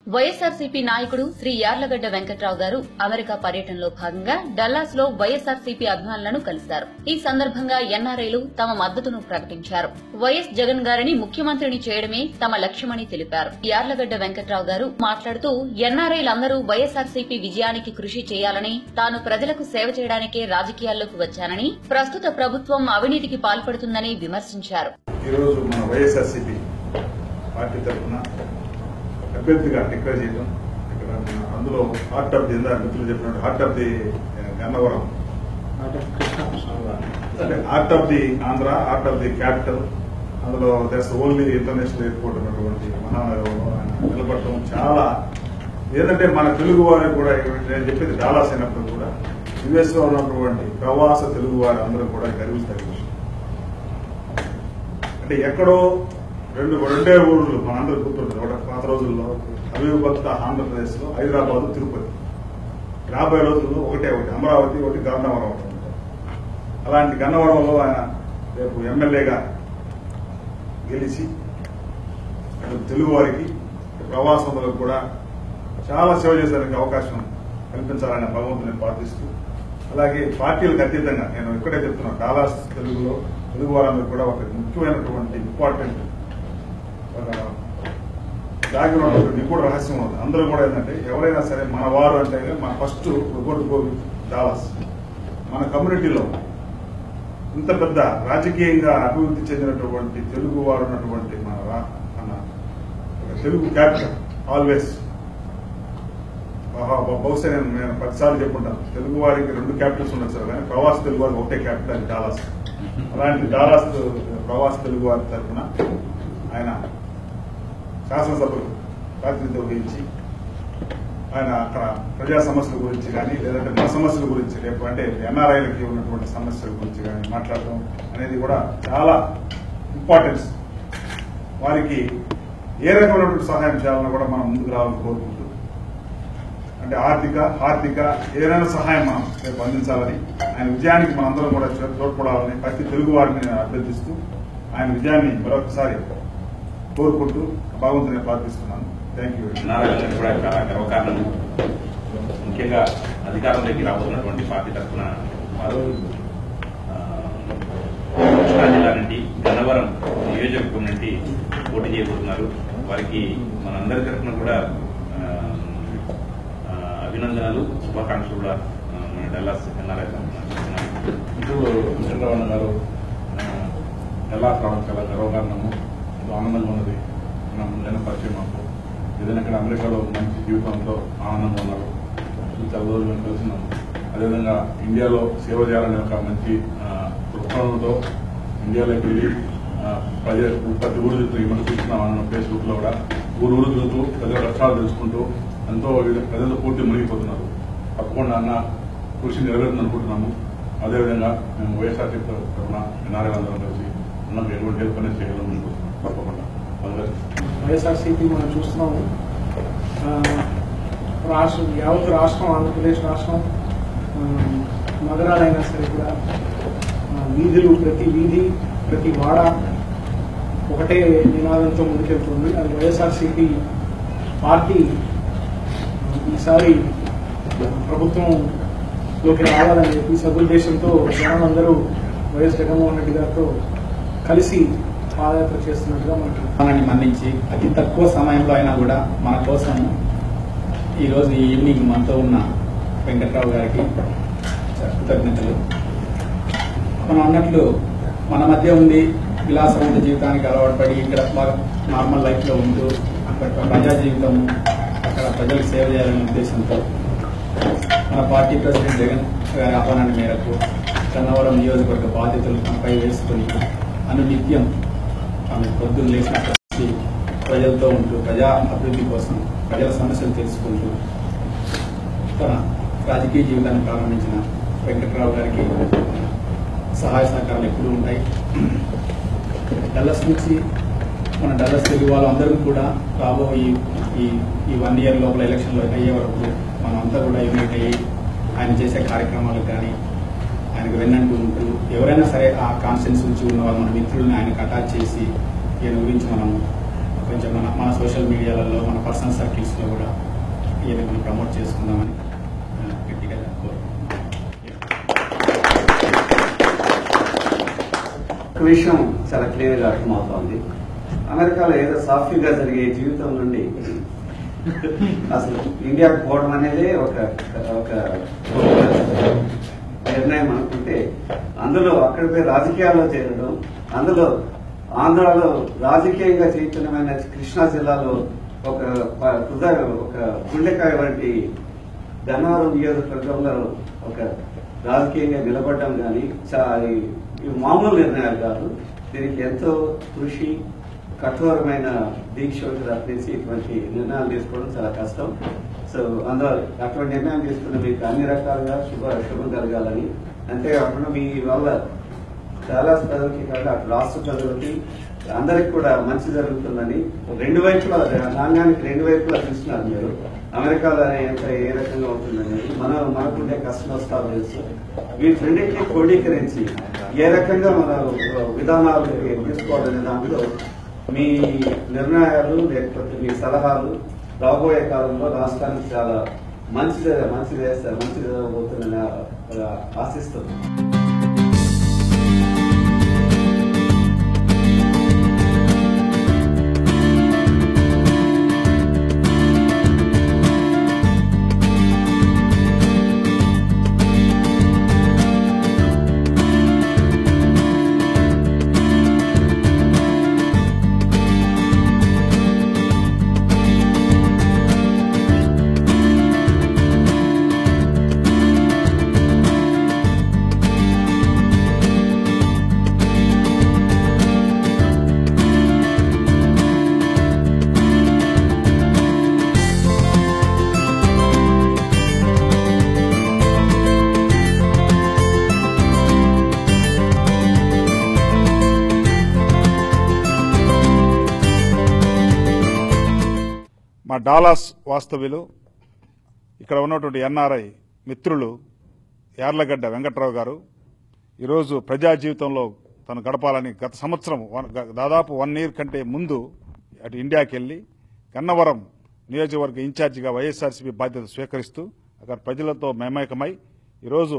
వైఎస్ఆర్సీపీ నాయకుడు శ్రీ యార్లగడ్డ వెంకట్రావు గారు అమెరికా పర్యటనలో భాగంగా డల్లాస్ లో వైఎస్ఆర్సీపీ అభిమానులను కలిశారు ఈ సందర్భంగా ఎన్ఆర్ఐలు తమ మద్దతును ప్రకటించారు వైఎస్ జగన్ గారిని ముఖ్యమంత్రిని చేయడమే తమ లక్ష్యమని తెలిపారు యార్లగడ్డ వెంకట్రావు గారు మాట్లాడుతూ ఎన్ఆర్ఐలందరూ వైఎస్ఆర్సీపీ విజయానికి కృషి చేయాలని తాను ప్రజలకు సేవ చేయడానికే రాజకీయాల్లోకి వచ్చానని ప్రస్తుత ప్రభుత్వం అవినీతికి పాల్పడుతుందని విమర్శించారు ఈరోజు మన వైఎస్ఆర్సీపీ పార్టీ తరఫున అభ్యర్థిగా డిక్లేర్ చేయడం ఇక్కడ మన అందులో హార్ట్ ఆఫ్ ది ఇందా మిత్రులు చెప్పినట్టు హార్ట్ ఆఫ్ ది గన్నవరం అంటే heart of the Andhra heart of the capital అందులో దట్స్ ఓన్లీ ఇంటర్నేషనల్ ఎయిర్పోర్ట్ ఉన్నటువంటి మహానగరంలో ఆయన నిలబడటం చాలా ఏంటంటే మన తెలుగు వారికి కూడా నేను చెప్పేది డాలాస్ అయినప్పుడు కూడా యుఎస్ లో ఉన్నటువంటి ప్రవాస తెలుగు వారు అందరూ కూడా గర్విస్తారు ఈ విషయం. అంటే ఎక్కడో రెండు రెండే ఊళ్ళు మనందరూ గుర్తుంటుంది ఒకటి పాత రోజుల్లో అవిభక్త ఆంధ్రప్రదేశ్ లో హైదరాబాద్ తిరుపతి రాబోయే రోజుల్లో ఒకటే ఒకటి అమరావతి ఒకటి గన్నవరం ఒకటి ఉంటుంది. అలాంటి గన్నవరంలో ఆయన రేపు ఎమ్మెల్యేగా గెలిచి అటు తెలుగు వారికి ప్రవాసములకు కూడా చాలా సేవ చేసేందుకు అవకాశం కల్పించాలని భగవంతుని ప్రార్థిస్తూ అలాగే పార్టీలకు అతీతంగా నేను ఇక్కడే చెప్తున్నా డాలాస్ తెలుగులో తెలుగు వారందరూ కూడా ఒక ముఖ్యమైనటువంటి ఇంపార్టెంట్ ఒక దాగి ఉన్నటువంటి నిగూఢ రహస్యం ఉంది అందరూ కూడా ఏంటంటే ఎవరైనా సరే మన వారు అంటే మన ఫస్ట్ గో డాలాస్ మన కమ్యూనిటీలో ఇంత పెద్ద రాజకీయంగా అభివృద్ధి చెందినటువంటి తెలుగు వారు ఉన్నటువంటి మన రా- మన ఒక తెలుగు క్యాపిటల్ ఆల్వేస్ ఆహా, బహు- బహుశా నేను నేను పదిసార్లు చెప్పుంటాను తెలుగు వారికి రెండు క్యాపిటల్స్ ఉండొచ్చు సార్ కానీ ప్రవాస తెలుగు వారికి ఒకటే క్యాపిటల్ డాలాస్ అలాంటి డాలాస్ ప్రవాస తెలుగు వారి తరఫున ఆయన శాసనసభకు ప్రాతినిధ్యం వహించి ఆయన అక్కడ ప్రజా సమస్యల గురించి కానీ లేదంటే మన సమస్యల గురించి రేపు అంటే ఎన్ఆర్ఐలకి ఉన్నటువంటి సమస్యల గురించి కానీ మాట్లాడటం అనేది కూడా చాలా ఇంపార్టెన్స్ వారికి ఏ రకమైనటువంటి సహాయం చేయాలన్నా కూడా మనం ముందుకు రావాలని కోరుకుంటూ అంటే ఆర్థిక ఆర్థిక ఏదైనా సహాయం మనం రేపు అందించాలని ఆయన విజయానికి మనందరం కూడా చో- తోడ్పడాలని ప్రతి తెలుగు వారిని నేను అభ్యర్థిస్తూ ఆయన విజయాన్ని మరొకసారి కోరుకుంటూ భగవంతుని ప్రార్థిస్తున్నాను థ్యాంక్ యూ నారాయణ కూడా చాలా గర్వకారణము ముఖ్యంగా అధికారంలోకి రాబోతున్నటువంటి పార్టీ తరఫున వారు ఆ, కృష్ణా జిల్లా నుండి గన్నవరం నియోజకవర్గం నుండి పోటీ చేయబోతున్నారు వారికి మనందరి తరఫున కూడా ఆ, ఆ, అభినందనలు శుభాకాంక్షలు కూడా ఆ, మన డల్లాస్ ఎన్ఆర్ఐ తరఫున చేస్తున్నాను. మిత్రుడు చంద్రబాబు గారు ఎలా రావడం చాలా గర్వకారణము ఎంతో ఆనందంగా ఉన్నది మన ముందైన పరిచయం మాకు ఏదైనా ఇక్కడ అమెరికాలో మంచి జీవితంతో ఆనందంగా ఉన్నారు చాలా రోజులు మేము కలిసినాము అదేవిధంగా ఇండియాలో సేవ చేయాలనే ఒక మంచి ఆ, దృక్పథంతో ఇండియాలోకి వెళ్ళి ఆ, ప్రజ ప్రతి ఊరు తిరుగుతూ ఈ మనం చూస్తున్నాం అన్న ఫేస్బుక్ లో కూడా ఊరు ఊరు తిరుగుతూ ప్రజల కష్టాలు తెలుసుకుంటూ ఎంతో విధ- ప్రజలు పూర్తి మునిగిపోతున్నారు తప్పకుండా అన్న కృషి నెరవేరుతుంది అనుకుంటున్నాము అదేవిధంగా మేము వైఎస్ఆర్సీపీ తరఫున ఎన్ఆర్ఐ అందరం కలిసి ఉన్నకు ఎటువంటి హెల్ప్ అనేది చేయాలని అనుకుంటున్నాం తప్పకుండా అందరూ వైఎస్ఆర్సీపీ మనం చూస్తున్నాము ఆ, రాష్ట్రం యావత్ రాష్ట్రం ఆంధ్రప్రదేశ్ రాష్ట్రం ఆ, నగరాలైనా సరే కూడా ఆ, వీధులు ప్రతి వీధి ప్రతి వాడ ఒకటే నినాదంతో ముందుకెళ్తుంది అది వైఎస్ఆర్సీపీ పార్టీ ఆ, ఈసారి ప్రభుత్వంలోకి రావాలని చెప్పి సదుద్దేశంతో జనాలందరూ వైఎస్ జగన్మోహన్ రెడ్డి గారితో కలిసి పాదయాత్ర చేస్తున్నట్టుగా మనకి మనల్ని మన్నించి అతి తక్కువ సమయంలో అయినా కూడా మన కోసం ఈరోజు ఈ ఈవినింగ్ మనతో ఉన్న వెంకట్రావు గారికి కృతజ్ఞతలు మనం అన్నట్లు మన మధ్య ఉండి విలాసవంత జీవితానికి అలవాటు పడి ఇక్కడ బాగా నార్మల్ లైఫ్లో ఉంటూ అక్కడ ప్రజా జీవితం అక్కడ ప్రజలకు సేవ చేయాలనే ఉద్దేశంతో మన పార్టీ ప్రెసిడెంట్ జగన్ గారి ఆహ్వానాన్ని మేరకు కన్నవరం నియోజకవర్గ బాధ్యతలు తనపై వేసుకుని అనునిత్యం ఆమె పొద్దున్న లేచినప్పటి నుంచి ప్రజలతో ఉంటూ ప్రజా అభివృద్ధి కోసం ప్రజల సమస్యలు తెలుసుకుంటూ తన రాజకీయ జీవితాన్ని ప్రారంభించిన వెంకట్రావు గారికి సహాయ సహకారాలు ఎప్పుడూ ఉంటాయి డల్లస్ నుంచి మన డల్లస్ తెలుగు వాళ్ళందరం కూడా రాబో ఈ ఈ ఈ వన్ ఇయర్ లోపల ఎలక్షన్లో అయ్యే వరకు మనమంతా కూడా యూనిట్ అయ్యి ఆయన చేసే కార్యక్రమాలకు కానీ ఆయనకు వెన్నంటూ ఉంటూ ఎవరైనా సరే ఆ కాన్స్టిట్యూన్స్ నుంచి ఉన్న వాళ్ళ మన మిత్రుల్ని ఆయనకు అటాచ్ చేసి ఈయన గురించి మనం ఒక కొంచెం మన మన సోషల్ మీడియాలలో మన పర్సనల్ సర్కిల్స్లో కూడా ఇవన్నీ మనం ప్రమోట్ చేసుకుందామని ఆ, గట్టిగా కోరుకుంటున్నాను ఒక విషయం చాలా క్లియర్ గా అర్థమవుతోంది అమెరికాలో ఏదో సాఫీగా జరిగే జీవితం నుండి అసలు ఇండియాకు పోవడం అనేది ఒక ఒక నిర్ణయం అనుకుంటే అందులో అక్కడ పోయి రాజకీయాల్లో చేరడం అందులో ఆంధ్రాలో రాజకీయంగా చైతన్యమైన కృష్ణా జిల్లాలో ఒక ప- హృదయ ఒక గుండెకాయ వంటి గన్నవరం నియోజకవర్గంలో ఒక రాజకీయంగా నిలబడడం కానీ ఇవి మామూలు నిర్ణయాలు కాదు దీనికి ఎంతో కృషి కఠోరమైన దీక్ష తప్పించి ఇటువంటి నిర్ణయాలు తీసుకోవడం చాలా కష్టం సో అందులో అటువంటి నిర్ణయం తీసుకున్న మీకు అన్ని రకాలుగా శుభ శుభం కలగాలని అంతేకాకుండా మీ వల్ల చాలా ప్రజలకి కాదు అటు రాష్ట్ర ప్రజలకి అందరికి కూడా మంచి జరుగుతుందని రెండు వైపులా నాణ్యానికి రెండు వైపులా చూస్తున్నారు మీరు అమెరికాలో ఎంత ఏ రకంగా ఉంటుందని మన మనకుండే కష్ట నష్టాలు తెలుసు వీటిన్నింటినీ క్రోడీకరించి ఏ రకంగా మన విధానాలు తీసుకోవాలనే దాంట్లో మీ నిర్ణయాలు లేకపోతే మీ సలహాలు రాబోయే కాలంలో రాష్ట్రానికి చాలా మంచి మంచి చేస్తారు మంచి జరగబోతుందని ఆ, ఆశిస్తున్నాను మా డాలాస్ వాస్తవ్యులు ఇక్కడ ఉన్నటువంటి ఎన్ఆర్ఐ మిత్రులు యార్లగడ్డ వెంకట్రావు గారు ఈరోజు ప్రజా జీవితంలో తను గడపాలని గత సంవత్సరం వన్- గ- దాదాపు వన్ ఇయర్ కంటే ముందు అటు ఇండియాకి వెళ్లి గన్నవరం నియోజకవర్గ ఇన్ఛార్జిగా వైఎస్ఆర్సీపీ బాధ్యత స్వీకరిస్తూ అక్కడ ప్రజలతో మేమేకమై ఈరోజు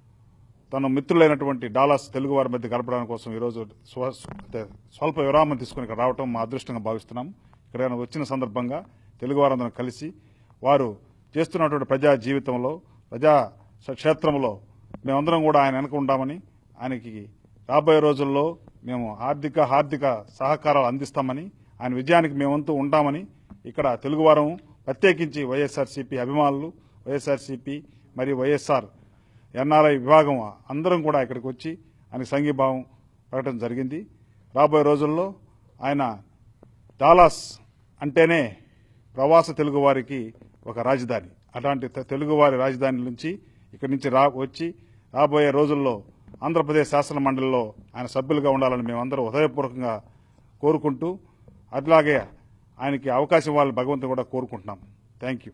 తన మిత్రులైనటువంటి డాలస్ తెలుగు వారి మధ్య గడపడానికి కోసం ఈరోజు స్వ- అంటే స్వల్ప విరామం తీసుకుని ఇక్కడ రావడం మా అదృష్టంగా భావిస్తున్నాం ఇక్కడ ఆయన వచ్చిన సందర్భంగా తెలుగు వారందరం కలిసి వారు చేస్తున్నటువంటి ప్రజా జీవితంలో ప్రజా స- క్షేత్రంలో మేమందరం కూడా ఆయన వెనక ఉండామని ఆయనకి రాబోయే రోజుల్లో మేము ఆర్థిక హార్దిక సహకారాలు అందిస్తామని ఆయన విజయానికి మేమంతూ ఉంటామని ఇక్కడ తెలుగువారం ప్రత్యేకించి వైఎస్ఆర్సీపీ అభిమానులు వైఎస్ఆర్సీపీ మరియు వైఎస్ఆర్ ఎన్ఆర్ఐ విభాగం అందరం కూడా ఇక్కడికి వచ్చి ఆయనకు సంఘీభావం ప్రకటన జరిగింది రాబోయే రోజుల్లో ఆయన డాలాస్ అంటేనే ప్రవాస తెలుగు వారికి ఒక రాజధాని అట్లాంటి తె- తెలుగువారి రాజధాని నుంచి ఇక్కడి నుంచి రా వచ్చి రాబోయే రోజుల్లో ఆంధ్రప్రదేశ్ శాసన మండలిలో ఆయన సభ్యులుగా ఉండాలని మేమందరం హృదయపూర్వకంగా కోరుకుంటూ అట్లాగే ఆయనకి అవకాశం ఇవ్వాలని భగవంతుని కూడా కోరుకుంటున్నాం థ్యాంక్ యూ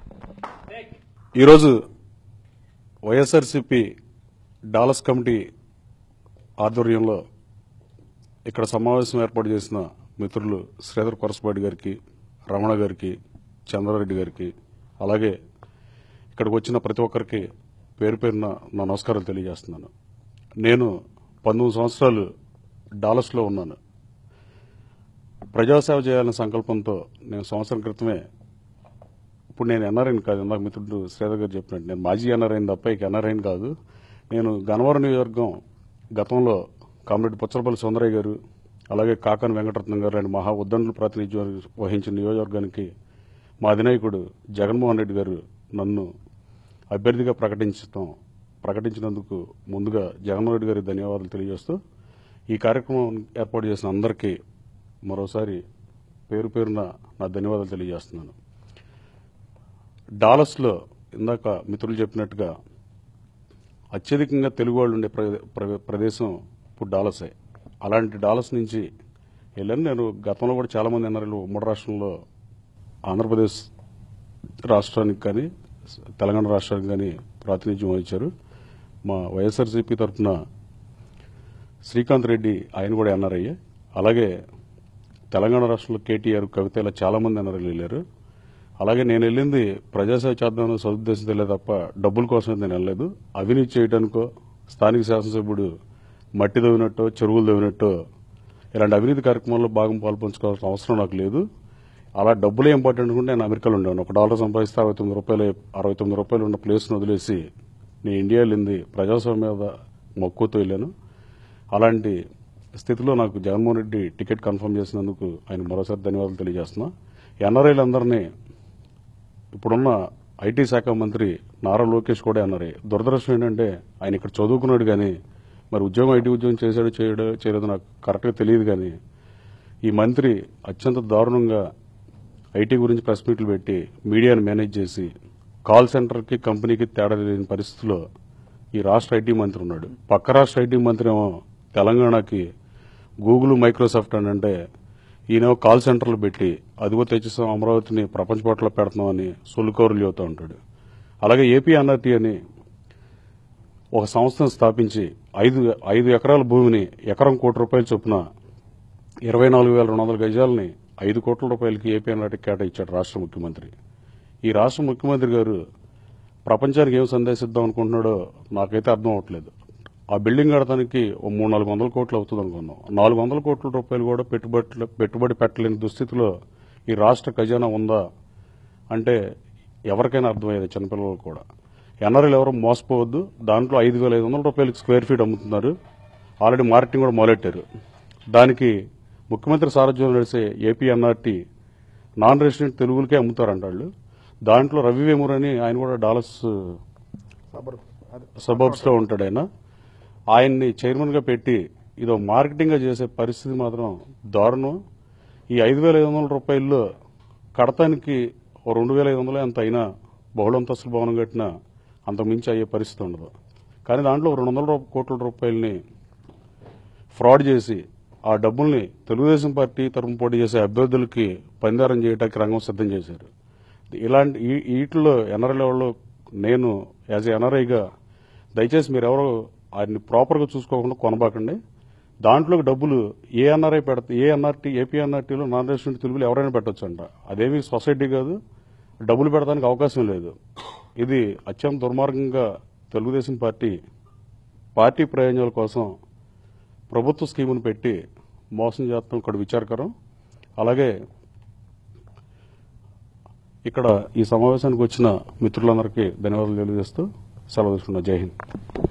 ఈరోజు వైఎస్ఆర్సిపి డాలస్ కమిటీ ఆధ్వర్యంలో ఇక్కడ సమావేశం ఏర్పాటు చేసిన మిత్రులు శ్రీధర్ కొరసపాటి గారికి రమణ గారికి చంద్రారెడ్డి గారికి అలాగే ఇక్కడికి వచ్చిన ప్రతి ఒక్కరికి పేరు పేరున నా నమస్కారాలు తెలియజేస్తున్నాను నేను పంతొమ్మిది సంవత్సరాలు డాలస్లో ఉన్నాను ప్రజాసేవ చేయాలనే సంకల్పంతో నేను సంవత్సరం క్రితమే ఇప్పుడు నేను ఎన్ఆర్ఐన్ కాదు ఇందాక మిత్రుడు శ్రీధర్ గారు చెప్పినట్టు నేను మాజీ ఎన్ఆర్ఐన్ తప్ప ఇక ఎన్ఆర్ఐన్ కాదు నేను గన్నవరం నియోజకవర్గం గతంలో కామ్రేడ్ పుచ్చలపల్లి సుందరయ్య గారు అలాగే కాకాని వెంకటరత్నం గారు లాంటి మహా ఉద్దండులు ప్రాతినిధ్యం వహించిన నియోజకవర్గానికి మా అధినాయకుడు జగన్మోహన్ రెడ్డి గారు నన్ను అభ్యర్థిగా ప్రకటించడం ప్రకటించినందుకు ముందుగా జగన్మోహన్ రెడ్డి గారికి ధన్యవాదాలు తెలియజేస్తూ ఈ కార్యక్రమం ఏర్పాటు చేసిన అందరికీ మరోసారి పేరు పేరున నా ధన్యవాదాలు తెలియజేస్తున్నాను డాలస్లో ఇందాక మిత్రులు చెప్పినట్టుగా అత్యధికంగా తెలుగు వాళ్ళు ఉండే ప్ర- ప్ర- ప్రదేశం ఇప్పుడు డాలసే అలాంటి డాలస్ నుంచి వెళ్ళాను నేను గతంలో కూడా చాలా మంది ఎన్ఆర్ఐలు ఉమ్మడి రాష్ట్రంలో ఆంధ్రప్రదేశ్ రాష్ట్రానికి కానీ తెలంగాణ రాష్ట్రానికి కానీ ప్రాతినిధ్యం వహించారు మా వైఎస్ఆర్సీపీ తరఫున శ్రీకాంత్ రెడ్డి ఆయన కూడా ఎన్ఆర్ఐ అలాగే తెలంగాణ రాష్ట్రంలో కేటీఆర్ కవిత ఇలా చాలా మంది ఎన్ఆర్ఐలు వెళ్ళారు అలాగే నేను వెళ్ళింది ప్రజాసేవ చేద్దామని సదుద్దేశంతో వెళ్ళే తప్ప డబ్బుల కోసం నేను వెళ్ళలేదు అవినీతి చేయడానికో స్థానిక శాసనసభ్యుడు మట్టి దవ్వినట్టో చెరువులు దవ్వినట్టో ఇలాంటి అవినీతి కార్యక్రమాల్లో భాగం పాల్పంచుకోవాల్సిన అవసరం నాకు లేదు అలా డబ్బులే ఇంపార్టెంట్ అనుకుంటే నేను అమెరికాలో ఉండేవాను ఒక డాలర్ సంపాదిస్తే అరవై తొమ్మిది రూపాయలు అరవై తొమ్మిది రూపాయలు ఉన్న ప్లేస్ను వదిలేసి నేను ఇండియా వెళ్ళింది ప్రజాస్వామ్యం మీద మక్కువతో వెళ్ళాను అలాంటి స్థితిలో నాకు జగన్మోహన్ రెడ్డి టికెట్ కన్ఫర్మ్ చేసినందుకు ఆయన మరోసారి ధన్యవాదాలు తెలియజేస్తున్నా ఎన్ఆర్ఐలందరినీ ఇప్పుడున్న ఐటీ శాఖ మంత్రి నారా లోకేష్ కూడా అన్నారే దురదృష్టం ఏంటంటే ఆయన ఇక్కడ చదువుకున్నాడు కానీ మరి ఉద్యోగం ఐటీ ఉద్యోగం చేశాడో చేయడో చేయలేదో నాకు కరెక్ట్గా తెలియదు కానీ ఈ మంత్రి అత్యంత దారుణంగా ఐటీ గురించి ప్రెస్ మీట్లు పెట్టి మీడియాను మేనేజ్ చేసి కాల్ సెంటర్కి కంపెనీకి తేడా లేని పరిస్థితిలో ఈ రాష్ట్ర ఐటీ మంత్రి ఉన్నాడు పక్క రాష్ట్ర ఐటీ మంత్రి ఏమో తెలంగాణకి గూగుల్ మైక్రోసాఫ్ట్ అని అంటే ఈయన కాల్ సెంటర్లు పెట్టి అదిగో తెచ్చేసాం అమరావతిని ప్రపంచ పట్ల పెడుతున్నామని సొల్లుకౌరులు చెబుతూ ఉంటాడు అలాగే ఏపీ ఎన్ఆర్టీ అని ఒక సంస్థను స్థాపించి ఐదు ఐదు ఎకరాల భూమిని ఎకరం కోటి రూపాయల చొప్పున ఇరవై నాలుగు వేల రెండు వందల గజాలని ఐదు కోట్ల రూపాయలకి ఏపీ ఎన్ఆర్టీకి కేటాయించాడు రాష్ట్ర ముఖ్యమంత్రి ఈ రాష్ట్ర ముఖ్యమంత్రి గారు ప్రపంచానికి ఏం సందేశిద్దాం అనుకుంటున్నాడో నాకైతే అర్థం అవ్వట్లేదు ఆ బిల్డింగ్ కడటానికి ఓ మూడు నాలుగు వందల కోట్లు అవుతుంది అనుకున్నాం నాలుగు వందల కోట్ల రూపాయలు కూడా పెట్టుబడి పెట్టుబడి పెట్టలేని దుస్థితిలో ఈ రాష్ట్ర ఖజానా ఉందా అంటే ఎవరికైనా అర్థమయ్యేది చిన్నపిల్లలకు కూడా ఎన్ఆర్ఎల్ ఎవరు మోసపోవద్దు దాంట్లో ఐదు వేల ఐదు వందల రూపాయలకి స్క్వేర్ ఫీట్ అమ్ముతున్నారు ఆల్రెడీ మార్కెటింగ్ కూడా మొదలెట్టారు దానికి ముఖ్యమంత్రి సారథ్యంలో నడిచే ఏపీ ఎన్ఆర్టీ నాన్ రెసిడెంట్ తెలుగులకే అమ్ముతారంట వాళ్ళు దాంట్లో రవి వేమూర్ అని ఆయన కూడా డాలర్స్ సబర్బ్స్ లో ఉంటాడు ఆయన ఆయన్ని చైర్మన్ గా పెట్టి ఇదో మార్కెటింగ్ గా చేసే పరిస్థితి మాత్రం దారుణం ఈ ఐదు వేల ఐదు వందల రూపాయల్లో కడతానికి ఓ రెండు వేల ఐదు వందలు ఎంత అయినా బహుళంతస్తుల భవనం కట్టినా అంత మించి అయ్యే పరిస్థితి ఉండదు కానీ దాంట్లో రెండు వందల రూ- కోట్ల రూపాయలని ఫ్రాడ్ చేసి ఆ డబ్బుల్ని తెలుగుదేశం పార్టీ తరఫున పోటీ చేసే అభ్యర్థులకి పందారం చేయడానికి రంగం సిద్ధం చేశారు ఇలాంటి ఈ- వీటిలో ఎన్ఆర్ఐ వాళ్ళు నేను యాజ్ ఎన్ఆర్ఐగా దయచేసి మీరు ఎవరు ఆయన్ని ప్రాపర్గా చూసుకోకుండా కొనబాకండి దాంట్లో డబ్బులు ఏ ఎన్ఆర్ఐ పెడత ఏ ఎన్ఆర్టీ ఏపీ ఎన్ఆర్టీలో నాన్ రెసిడెంట్ తెలుగులు ఎవరైనా పెట్టొచ్చు అంట అదేమి సొసైటీ కాదు డబ్బులు పెడడానికి అవకాశం లేదు ఇది అత్యంత దుర్మార్గంగా తెలుగుదేశం పార్టీ పార్టీ ప్రయోజనాల కోసం ప్రభుత్వ స్కీమును పెట్టి మోసం చేస్తాం ఇక్కడ విచారకరం అలాగే ఇక్కడ ఈ సమావేశానికి వచ్చిన మిత్రులందరికీ ధన్యవాదాలు తెలియజేస్తూ సెలవు తీసుకున్నా జై హింద్